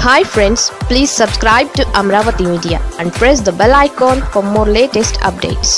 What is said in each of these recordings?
hi friends please subscribe to Amaravati media and press the bell icon for more latest updates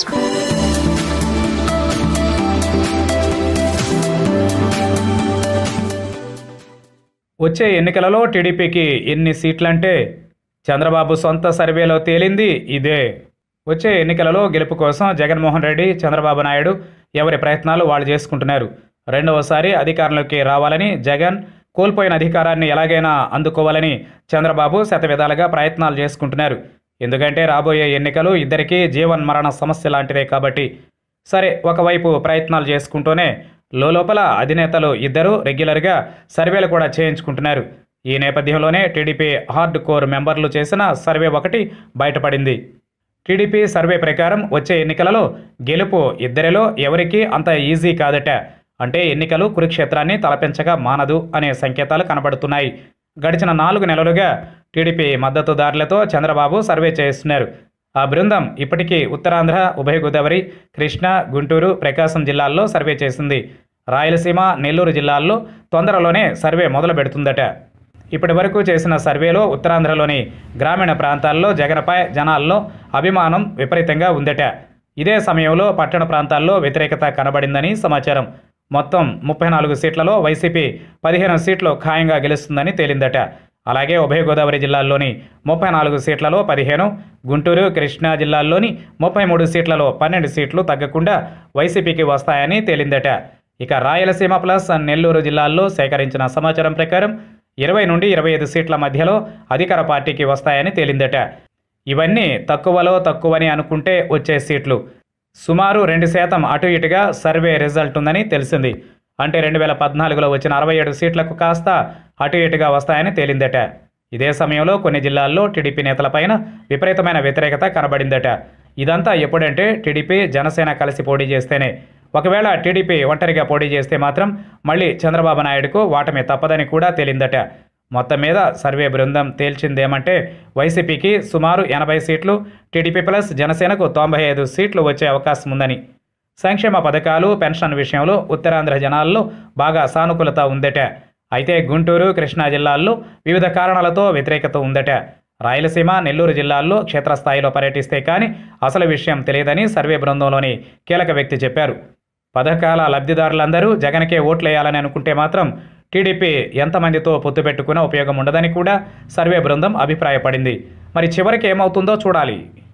వచ్చే ఎన్నికలలో టీడీపీకి ఎన్ని సీట్లంటే చంద్రబాబు సొంత సర్వేలో తేలింది ఇదే వచ్చే ఎన్నికలలో గెలుపు కోసం జగన్మోహన్ రెడ్డి చంద్రబాబు నాయుడు ఎవరి ప్రయత్నాలు వాళ్ళు చేసుకుంటున్నారు రెండవసారి అధికారంలోకి రావాలని జగన్ కోల్పోయిన అధికారాన్ని ఎలాగైనా అందుకోవాలని చంద్రబాబు శతవిధాలుగా ప్రయత్నాలు చేసుకుంటున్నారు ఎందుకంటే రాబోయే ఎన్నికలు ఇద్దరికీ జీవన్ మరణ సమస్య లాంటిదే కాబట్టి సరే ఒకవైపు ప్రయత్నాలు చేసుకుంటూనే లోపల అధినేతలు ఇద్దరు రెగ్యులర్గా సర్వేలు కూడా చేయించుకుంటున్నారు ఈ నేపథ్యంలోనే టీడీపీ హార్డ్ కోర్ మెంబర్లు చేసిన సర్వే ఒకటి బయటపడింది టీడీపీ సర్వే ప్రకారం వచ్చే ఎన్నికలలో గెలుపు ఇద్దరిలో ఎవరికీ అంత ఈజీ కాదట అంటే ఎన్నికలు కురుక్షేత్రాన్ని తలపెంచగా మానదు అనే సంకేతాలు కనబడుతున్నాయి గడిచిన నాలుగు నెలలుగా టీడీపీ మద్దతుదారులతో చంద్రబాబు సర్వే చేస్తున్నారు ఆ బృందం ఇప్పటికీ ఉత్తరాంధ్ర ఉభయ గోదావరి కృష్ణా గుంటూరు ప్రకాశం జిల్లాల్లో సర్వే చేసింది రాయలసీమ నెల్లూరు జిల్లాల్లో తొందరలోనే సర్వే మొదలు పెడుతుందట ఇప్పటి వరకు చేసిన సర్వేలో ఉత్తరాంధ్రలోని గ్రామీణ ప్రాంతాల్లో జగన్పై జనాల్లో అభిమానం విపరీతంగా ఉందట ఇదే సమయంలో పట్టణ ప్రాంతాల్లో వ్యతిరేకత కనబడిందని సమాచారం మొత్తం ముప్పై నాలుగు సీట్లలో వైసీపీ పదిహేను సీట్లు ఖాయంగా గెలుస్తుందని తేలిందట అలాగే ఉభయ గోదావరి జిల్లాల్లోని ముప్పై నాలుగు సీట్లలో పదిహేను గుంటూరు కృష్ణా జిల్లాల్లోని ముప్పై మూడు సీట్లలో పన్నెండు సీట్లు తగ్గకుండా వైసీపీకి వస్తాయని తేలిందట ఇక రాయలసీమ ప్లస్ నెల్లూరు జిల్లాల్లో సేకరించిన సమాచారం ప్రకారం ఇరవై నుండి ఇరవై ఐదు సీట్ల మధ్యలో అధికార పార్టీకి వస్తాయని తేలిందట ఇవన్నీ తక్కువలో తక్కువని అనుకుంటే వచ్చే సీట్లు సుమారు రెండు శాతం అటు ఇటుగా సర్వే రిజల్ట్ ఉందని తెలిసింది అంటే రెండు వేల పద్నాలుగులో వచ్చిన అరవై ఏడు సీట్లకు కాస్త అటు ఇటుగా వస్తాయని తేలిందట ఇదే సమయంలో కొన్ని జిల్లాల్లో టీడీపీ నేతలపైన విపరీతమైన వ్యతిరేకత కనబడిందట ఇదంతా ఎప్పుడంటే టీడీపీ జనసేన కలిసి పోటీ చేస్తేనే ఒకవేళ టీడీపీ ఒంటరిగా పోటీ చేస్తే మాత్రం మళ్ళీ చంద్రబాబు నాయుడుకు వాటమి తప్పదని కూడా తేలిందట మొత్తం మీద సర్వే బృందం తేల్చిందేమంటే వైసీపీకి సుమారు ఎనభై సీట్లు టీడీపీ ప్లస్ జనసేనకు తొంభై ఐదు సీట్లు వచ్చే అవకాశం ఉందని సంక్షేమ పథకాలు పెన్షన్ విషయంలో ఉత్తరాంధ్ర జనాల్లో బాగా సానుకూలత ఉందట అయితే గుంటూరు కృష్ణా జిల్లాల్లో వివిధ కారణాలతో వ్యతిరేకత ఉందట రాయలసీమ నెల్లూరు జిల్లాల్లో క్షేత్రస్థాయిలో పర్యటిస్తే కానీ అసలు విషయం తెలియదని సర్వే బృందంలోని కీలక వ్యక్తి చెప్పారు పథకాల లబ్ధిదారులందరూ జగన్కే ఓట్లేయాలని అనుకుంటే మాత్రం టీడీపీ ఎంతమందితో పొత్తు పెట్టుకున్నా ఉపయోగం ఉండదని కూడా సర్వే బృందం అభిప్రాయపడింది మరి చివరికి ఏమవుతుందో చూడాలి